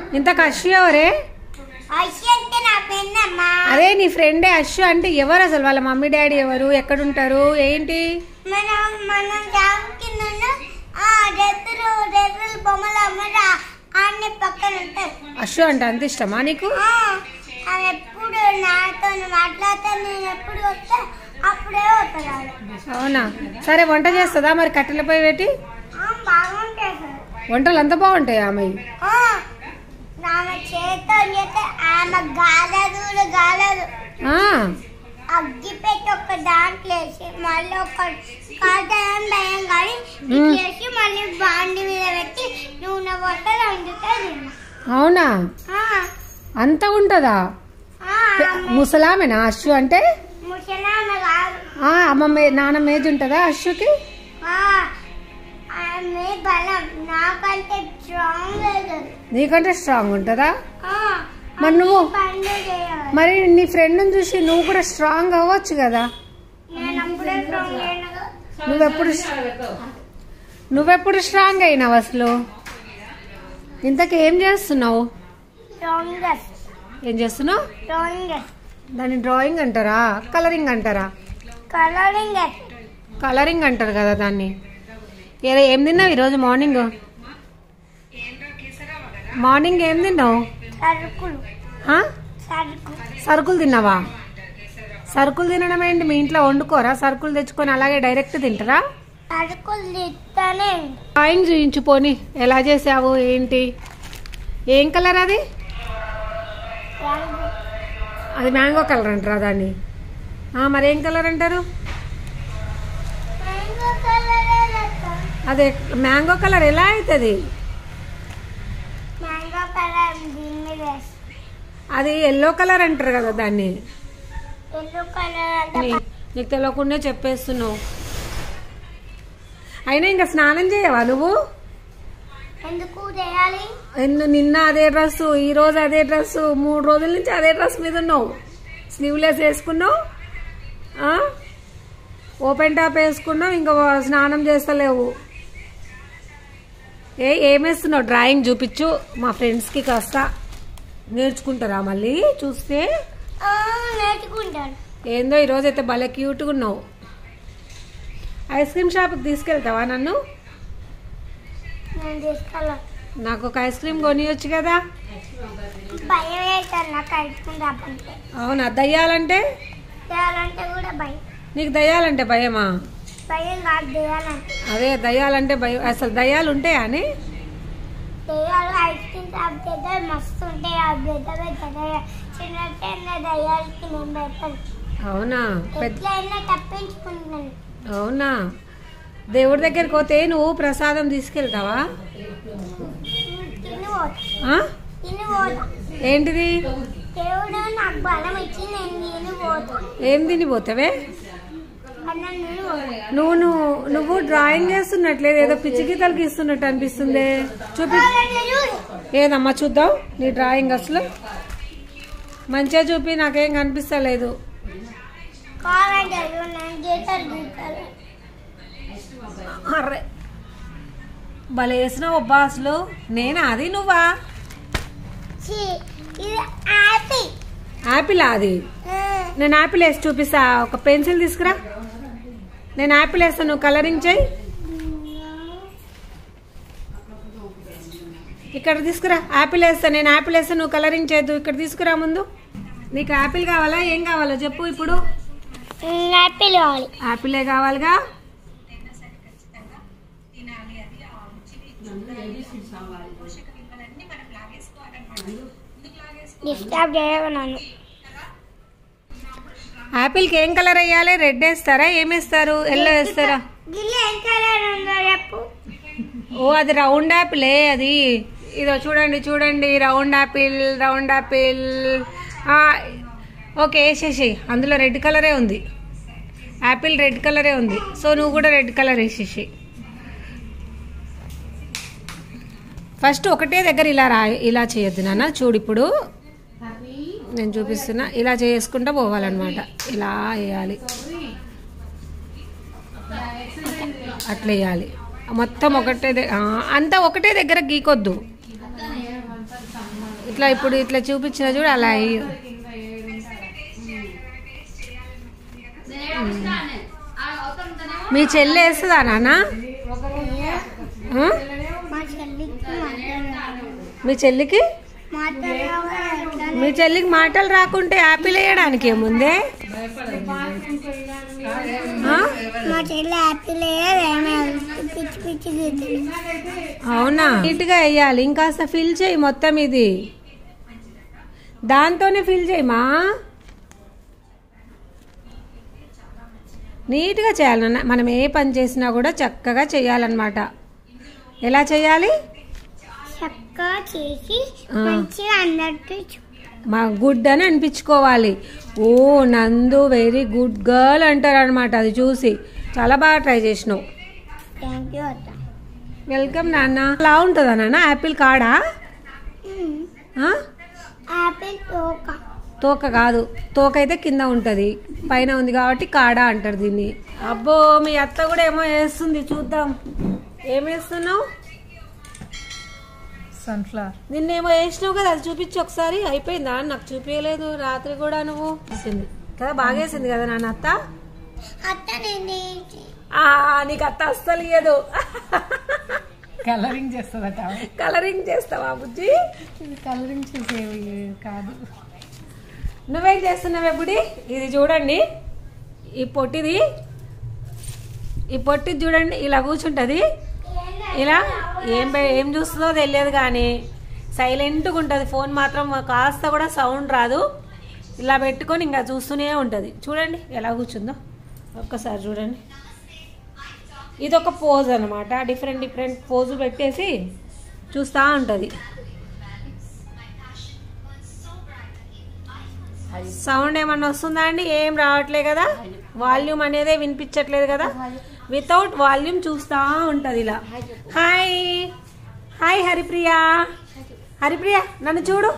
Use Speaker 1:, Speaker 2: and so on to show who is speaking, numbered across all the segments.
Speaker 1: ఇంత అశ్వ ఎవరే
Speaker 2: అయ్యి అంటే నా పెన్నమ్మా
Speaker 1: అదే నీ ఫ్రెండే అశ్వ అంటే ఎవరు అసలు వాళ్ళ మమ్మీ డాడీ ఎవరు ఎక్కడుంటారు ఏంటి
Speaker 2: మనం మనం జాబ్ కింద ఉన్న ఆ రెద్దరు రెద్దరు బొమ్మలు అమ్మరా అన్ని పక్కన ఉంటాయి
Speaker 1: అశ్వ అంటే అంత ఇష్టమా నీకు
Speaker 2: ఆ, ఆమె ఎప్పుడు నాతో మాట్లాడితే నేను ఎప్పుడు వస్తే అప్పుడే వస్తారు ఆవిడ.
Speaker 1: అవునా సరే వంట చేస్తుందా మరి కట్టెలపై పెట్టి
Speaker 2: ఆ, బాగుంటాయి సార్
Speaker 1: వంటలు అంత బాగుంటాయి ఆమె
Speaker 2: ఆ, ఆమె చేతితో చేస్తే ఆమె గాలదు కూడా గాలదు
Speaker 1: ఆ,
Speaker 2: అగ్గి పెట్టి ఒక దాంట్లో వేసి మళ్ళీ ఒక కాదని భయం కానీ
Speaker 1: మ్మ్.
Speaker 2: వేసి మళ్ళీ బాండి మీద పెట్టి నూనె పోతుంది వండుతుంది
Speaker 1: అవునా
Speaker 2: ఆ,
Speaker 1: అంత ఉంటుందా
Speaker 2: ఆ,
Speaker 1: ముసలామెనా అశ్వ అంటే
Speaker 2: ముసలామె కాదు
Speaker 1: ఆ, అమ్మమ్మ నాన్నమ్మ ఏజ్ ఉంటుందా అశ్వకి
Speaker 2: ఆ, ఆమె బలం నాకంటే స్ట్రాంగ్ లేదు
Speaker 1: నీకంటే స్ట్రాంగ్ ఉంటుందా
Speaker 2: ఆ,
Speaker 1: మరి నువ్వు
Speaker 2: పనులు చేయాలి
Speaker 1: మరి నీ ఫ్రెండ్ని చూసి నువ్వు కూడా స్ట్రాంగ్ అవ్వచ్చు కదా
Speaker 2: నేను అప్పుడే స్ట్రాంగ్ అయినా
Speaker 1: నువ్వెప్పుడు నువ్వెప్పుడు స్ట్రాంగ్ అయినావు అసలు ఇంతకు ఏం చేస్తున్నావు
Speaker 2: స్ట్రాంగెస్ట్
Speaker 1: ఏం చేస్తున్నావు
Speaker 2: స్ట్రాంగెస్ట్
Speaker 1: దాన్ని డ్రాయింగ్ అంటారా కలరింగ్ అంటారా
Speaker 2: కలరింగ్
Speaker 1: కలరింగ్ అంటారు కదా దాన్ని ఏదో ఏం తిన్నావు ఈరోజు మార్నింగ్ మార్నింగ్ ఏం తిన్నావు
Speaker 2: సరుకులు
Speaker 1: ఆ?
Speaker 2: సరుకు
Speaker 1: సరుకులు తిన్నావా సరుకులు తినడం ఏంటి మీ ఇంట్లో వండుకోరా సరుకులు తెచ్చుకొని అలాగే డైరెక్ట్ తింటారా
Speaker 2: సరుకులు తిస్తానే
Speaker 1: డ్రాయింగ్ చూయించు పోని ఎలా చేసావు ఏంటి ఏం కలర్ అది
Speaker 2: రంగు
Speaker 1: అది మ్యాంగో కలర్ అంటారా దాన్ని ఆ, మరి ఏం కలర్ అంటారు
Speaker 2: మ్యాంగో కలరే లెక్క.
Speaker 1: అదే మ్యాంగో కలర్ ఎలా అవుతుంది
Speaker 2: మ్యాంగో కలర్ దీని మీద వేసి
Speaker 1: అది ఎల్లో కలర్ అంటారు కదా దాన్ని
Speaker 2: ఎల్లో కలర్ అంటే
Speaker 1: నీ- నీకు తెలియకుండా చెప్పేస్తున్నావు అయినా ఇంకా స్నానం చేయవా నువ్వు
Speaker 2: ఎందుకు చేయాలి
Speaker 1: ఎన్ను- నిన్న అదే డ్రెస్సు ఈ రోజు అదే డ్రెస్సు మూడు రోజుల నుంచి అదే డ్రెస్ మీద ఉన్నావు స్లీవ్లెస్ వేసుకున్నావు ఆ? ఓపెన్ టాప్ వేసుకున్నావు ఇంకా స్నానం చేస్తలేవు ఏ ఏమేస్తున్నావు డ్రాయింగ్ చూపించు మా ఫ్రెండ్స్కి కాస్త నేర్చుకుంటారా మళ్ళీ చూస్తే
Speaker 2: ఆ, నేర్చుకుంటాను
Speaker 1: ఏందో ఈరోజు అయితే భలే క్యూట్గా ఉన్నావు ఐస్ క్రీమ్ షాప్కి తీసుకెళ్తావా నన్ను
Speaker 2: నేను తీసుకెళ్ళాను
Speaker 1: నాకు ఒక ఐస్ క్రీమ్ కొనియొచ్చు కదా
Speaker 2: భయం అవుతాను నాకు ఐస్క్రీమ్ రాబంటే
Speaker 1: అవునా దయ్యాలంటే
Speaker 2: చేయాలంటే కూడా భయం
Speaker 1: నీకు దయ్యాలంటే భయమా
Speaker 2: భయం కాదు చేయాలంటే
Speaker 1: అదే దయ్యాలంటే భయం అసలు దయ్యాలు ఉంటాయా అని
Speaker 2: దయ్యాలు ఐస్ క్రీమ్ షాప్ దగ్గర మస్తు ఉంటాయి ఆ పెద్ద పెద్ద దయ్యాలు. చిన్న చిన్న దయ్యాలకి నేను పెట్టాను
Speaker 1: అవునా పెద్ద
Speaker 2: ఎట్లయినా తప్పించుకుంటాను
Speaker 1: అవునా దేవుడి దగ్గరికి పోతే నువ్వు ప్రసాదం తీసుకెళ్తావా
Speaker 2: తిని పోతా
Speaker 1: ఆ?
Speaker 2: తిని పోతా
Speaker 1: ఏంటిది
Speaker 2: దేవుడు నాకు బలం ఇచ్చి నేను తిని పోతా
Speaker 1: ఏం తినిపోతావే
Speaker 2: అన్నం తిని పోతా
Speaker 1: నువ్వు నువ్వు నువ్వు డ్రాయింగ్ చేస్తున్నట్లేదు ఏదో పిచ్చి గీతలు గీస్తున్నట్టు అనిపిస్తుంది చూపి
Speaker 2: కావాలంటే చూడు.
Speaker 1: ఏదమ్మా చూద్దాం నీ డ్రాయింగ్ అసలు మంచిగా చూపి నాకేం కనిపిస్తలేదు
Speaker 2: కావాలంటే చూడు. నేను గీతలు గీతలు
Speaker 1: అర్రే భలే వేసినావు అబ్బా అసలు నేనా అది నువ్వా
Speaker 2: ఛీ, ఇది యాపిల్
Speaker 1: యాపిల్ అది నేను యాపిల్ వేసి చూపిస్తా ఒక పెన్సిల్ తీసుకురా నేను యాపిల్ వేస్తాను నువ్వు కలరింగ్ చేయి ఇక్కడ తీసుకురా యాపిల్ వేస్తా నేను యాపిల్ వేస్తా నువ్వు కలరింగ్ చేయద్దు ఇక్కడ తీసుకురా ముందు నీకు యాపిల్ కావాలా ఏం కావాలో చెప్పు ఇప్పుడు
Speaker 2: యాపిల్ కావాలి
Speaker 1: యాపిలే కావాలిగా
Speaker 2: డిస్టర్బ్ చేయమన్నాను
Speaker 1: యాపిల్కి ఏం కలర్ వేయాలి రెడ్ వేస్తారా ఏం వేస్తారు ఎల్లో వేస్తారా
Speaker 2: గిల్ల ఏం కలర్ ఉందో చెప్పు
Speaker 1: ఓ అది రౌండ్ యాపిలే అది ఇదో చూడండి చూడండి రౌండ్ యాపిల్ రౌండ్ యాపిల్ ఆ, ఓకే వేసేసి అందులో రెడ్ కలరే ఉంది యాపిల్ రెడ్ కలరే ఉంది సో నువ్వు కూడా రెడ్ కలర్ వేసేసి ఫస్ట్ ఒకటే దగ్గర ఇలా రా ఇలా చేయొద్దు నాన్న చూడు ఇప్పుడు నేను చూపిస్తున్నా ఇలా చేసుకుంటూ పోవాలన్నమాట ఇలా వేయాలి అట్లా వేయాలి మొత్తం ఒకటే ద- ఆ, అంతా ఒకటే దగ్గర గీకొద్దు ఇట్లా ఇప్పుడు ఇట్లా చూపించిన చూడు అలా అయ్యి మీ చెల్లి వేస్తుందా నాన్న ఆ?
Speaker 2: మా చెల్లికి మాట్లాడాలి
Speaker 1: మీ చెల్లికి
Speaker 2: మాట్లాడాలి
Speaker 1: మీ చెల్లికి మాటలు రాకుంటే యాపిల్ వేయడానికి ఏముందే ఆ?
Speaker 2: మా చెల్లి యాపిల్ వేయదు పిచ్చి పిచ్చి గీతలు
Speaker 1: అవునా నీట్గా వేయాలి ఇంకాస్త ఫిల్ చేయి మొత్తం ఇది దాంతోనే ఫిల్ చేయమా నీట్గా చేయాలన్న మనం ఏ పని చేసినా కూడా చక్కగా చేయాలన్నమాట ఎలా చేయాలి
Speaker 2: చక్కగా చేసి
Speaker 1: ఆ.
Speaker 2: మంచిగా అందరికి
Speaker 1: మా గుడ్ అని అనిపించుకోవాలి ఓ నందు వెరీ గుడ్ గర్ల్ అంటారు అనమాట అది చూసి చాలా బాగా ట్రై చేసినావు
Speaker 2: థ్యాంక్ యూ అత్త
Speaker 1: వెల్కమ్ నాన్న అలా ఉంటుందా నాన్న యాపిల్ కాడా ఆ?
Speaker 2: యాపిల్ తోక
Speaker 1: తోక కాదు తోక అయితే కింద ఉంటుంది పైన ఉంది కాబట్టి కాడ అంటారు దీన్ని అబ్బో మీ అత్త కూడా ఏమో వేస్తుంది చూద్దాం ఏం వేస్తున్నావు
Speaker 3: సన్ఫ్లవర్
Speaker 1: నిన్నేమో వేసినావు కదా అది చూపించి ఒకసారి అయిపోయిందా నాకు చూపించలేదు రాత్రి కూడా నువ్వు వేసింది కదా బాగా వేసింది కదా నాన్న అత్త
Speaker 2: అత్త నేను
Speaker 1: ఆ, నీకు అత్త అస్సలు ఇయ్యదు
Speaker 3: కలరింగ్ చేస్తుందట ఆమె.
Speaker 1: కలరింగ్ చేస్తావా బుజ్జి
Speaker 3: ఇది కలరింగ్ చేసేవి కాదు
Speaker 1: నువ్వేం చేస్తున్నావే బుడి ఇది చూడండి ఈ పొట్టిది ఈ పొట్టిది చూడండి ఇలా కూర్చుంటది ఇలా ఏం బె- ఏం చూస్తుందో తెలియదు కానీ సైలెంట్గా ఉంటుంది ఫోన్ మాత్రం కాస్త కూడా సౌండ్ రాదు ఇలా పెట్టుకొని ఇంకా చూస్తూనే ఉంటుంది చూడండి ఎలా కూర్చుందో ఒక్కసారి చూడండి ఇది ఒక పోజ్ అనమాట డిఫరెంట్ డిఫరెంట్ పోజు పెట్టేసి చూస్తూ ఉంటుంది సౌండ్ ఏమన్నా వస్తుందా అండి ఏం రావట్లే కదా వాల్యూమ్ అనేదే వినిపించట్లేదు కదా వితౌట్ వాల్యూమ్ చూస్తూ ఉంటుంది ఇలా హాయ్ హాయ్ హరిప్రియ హరిప్రియ నన్ను చూడు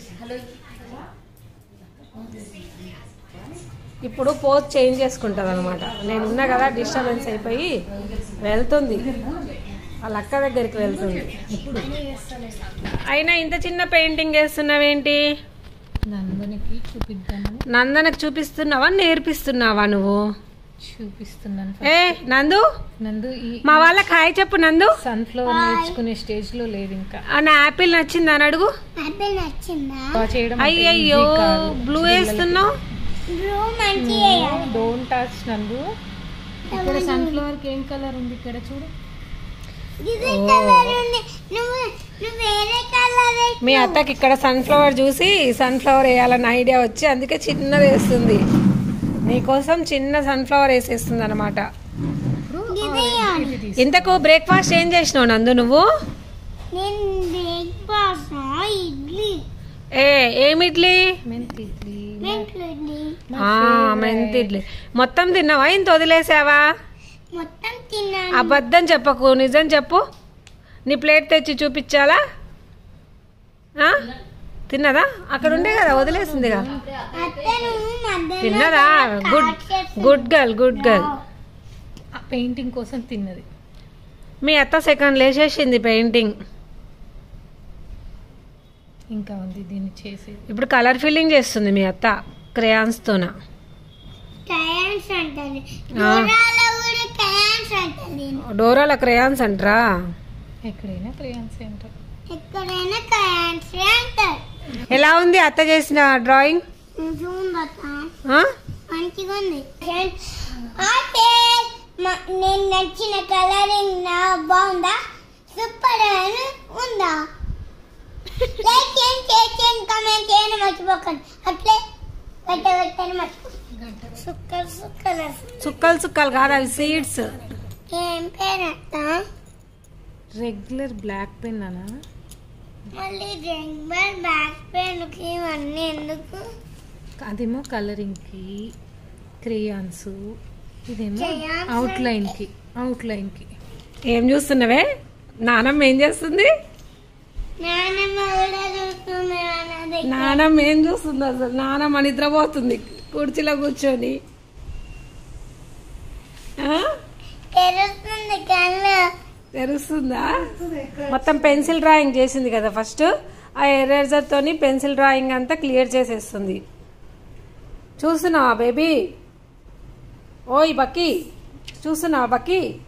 Speaker 1: ఇప్పుడు పోజ్ చేంజ్ చేసుకుంటుంది అనమాట నేను ఉన్నా కదా డిస్టర్బెన్స్ అయిపోయి వెళ్తుంది వాళ్ళ అక్క దగ్గరికి వెళ్తుంది అయినా ఇంత చిన్న పెయింటింగ్ వేస్తున్నావేంటి
Speaker 3: నందనికి చూపిద్దామని
Speaker 1: నందనకు చూపిస్తున్నావా నేర్పిస్తున్నావా నువ్వు
Speaker 3: చూపిస్తున్నాను
Speaker 1: ఏ నందు
Speaker 3: నందు ఈ
Speaker 1: మా వాళ్ళకి హాయ్ చెప్పు నందు
Speaker 3: సన్ఫ్లవర్ నేర్చుకునే స్టేజ్ లో లేదు ఇంకా
Speaker 1: ఆ, నా యాపిల్ నచ్చిందా అని అడుగు
Speaker 2: యాపిల్ నచ్చిందా
Speaker 3: బాగా చేయడం అంత
Speaker 1: అయ్యయ్యో
Speaker 3: easy కాదు.
Speaker 1: బ్లూ వేస్తున్నావు
Speaker 2: బ్లూ మంచి వేయాలి
Speaker 3: డోంట్ టచ్ నందు ఇక్కడ సన్ఫ్లవర్ కి ఏం కలర్ ఉంది ఇక్కడ చూడు
Speaker 2: ఇదే కలర్ ఉంది నువ్వు నువ్వు వేరే కలర్
Speaker 1: మీ అత్తకి ఇక్కడ సన్ఫ్లవర్ చూసి సన్ఫ్లవర్ వేయాలన్న ఐడియా వచ్చి అందుకే చిన్నది వేస్తుంది నీకోసం చిన్న సన్ఫ్లవర్ వేసేస్తుంది అనమాట
Speaker 3: ఇది తీసి
Speaker 1: ఇంతకు బ్రేక్ఫాస్ట్ ఏం చేసినావు నందు నువ్వు
Speaker 2: నేను బ్రేక్ఫాస్ట్ ఇడ్లీ
Speaker 1: ఏ ఏమి ఇడ్లీ
Speaker 3: మెంతి ఇడ్లీ
Speaker 2: మెంట్లు ఇడ్లీ
Speaker 1: ఆ, మెంతి ఇడ్లీ మొత్తం తిన్నావా ఇంత వదిలేసావా
Speaker 2: మొత్తం తిన్నాను
Speaker 1: అబద్ధం చెప్పకు నిజం చెప్పు నీ ప్లేట్ తెచ్చి చూపించాలా ఆ? తిన్నదా అక్కడ ఉండే కదా వదిలేసిందిగా
Speaker 2: అత్త నువ్వు మధ్యలో
Speaker 1: తిన్నదా గుడ్
Speaker 2: స్టార్ట్ చేస్తున్నావు.
Speaker 1: గుడ్ గర్ల్ గుడ్ గర్ల్
Speaker 3: ఆ పెయింటింగ్ కోసం తిన్నది
Speaker 1: మీ అత్త సెకండ్ లేచేసింది పెయింటింగ్
Speaker 3: ఇంకా ఉంది దీన్ని చేసేది
Speaker 1: ఇప్పుడు కలర్ ఫిల్లింగ్ చేస్తుంది మీ అత్త క్రేయాన్స్తోన
Speaker 2: క్రయాన్స్ అంటారు
Speaker 1: ఆ.
Speaker 2: దూరాలో కూడా క్రయాన్స్ అంటారు
Speaker 1: డోరాల క్రేయాన్స్ అంటారా
Speaker 3: ఎక్కడైనా క్రేయాన్స్ అంటారు
Speaker 2: ఎక్కడైనా క్రయాన్స్ అంటారు
Speaker 1: ఎలా ఉంది అత్త చేసిన డ్రాయింగ్
Speaker 2: చూడతా
Speaker 1: ఆ?
Speaker 2: మంచిగా ఉంది అయితే మ- నేను నచ్చిన కలరింగ్ నా బాగుందా సూపర్ అని ఉందా లైక్ చేయండి షేర్ చేయండి కామెంట్ చేయండి మర్చిపోకండి అట్లే పెట్ట పెట్టని మర్చిపోకండి సుక్కలు సుక్కలు
Speaker 1: చుక్కలు చుక్కలు కాదు అవి సీడ్స్
Speaker 2: ఏం పేరట
Speaker 3: రెగ్యులర్ బ్లాక్ పెన్ అనా
Speaker 2: మళ్ళీ జంబర్ బ్యాక్ పెయిన్కి ఇవన్నీ ఎందుకు
Speaker 3: అదేమో కలరింగ్ కి క్రేయాన్స్ ఇదేమో
Speaker 2: Crayons
Speaker 3: అవుట్ లైన్ కి అవుట్ లైన్ కి
Speaker 1: ఏం చూస్తున్నావే నానమ్మ ఏం చేస్తుంది
Speaker 2: నానమ్మ కూడా చూస్తుంది అన్నది
Speaker 1: నానమ్మ ఏం చూస్తుంది అసలు నానమ్మ నిద్రపోతుంది కుర్చీలో కూర్చొని ఆ?
Speaker 2: తెరుస్తుంది కళ్ళు
Speaker 1: తెరుస్తుందా మొత్తం పెన్సిల్ డ్రాయింగ్ చేసింది కదా ఫస్ట్ ఆ ఎరేజర్తోని పెన్సిల్ డ్రాయింగ్ అంతా క్లియర్ చేసేస్తుంది చూస్తున్నావా బేబీ ఓయ్ బక్కీ చూస్తున్నావా బక్కీ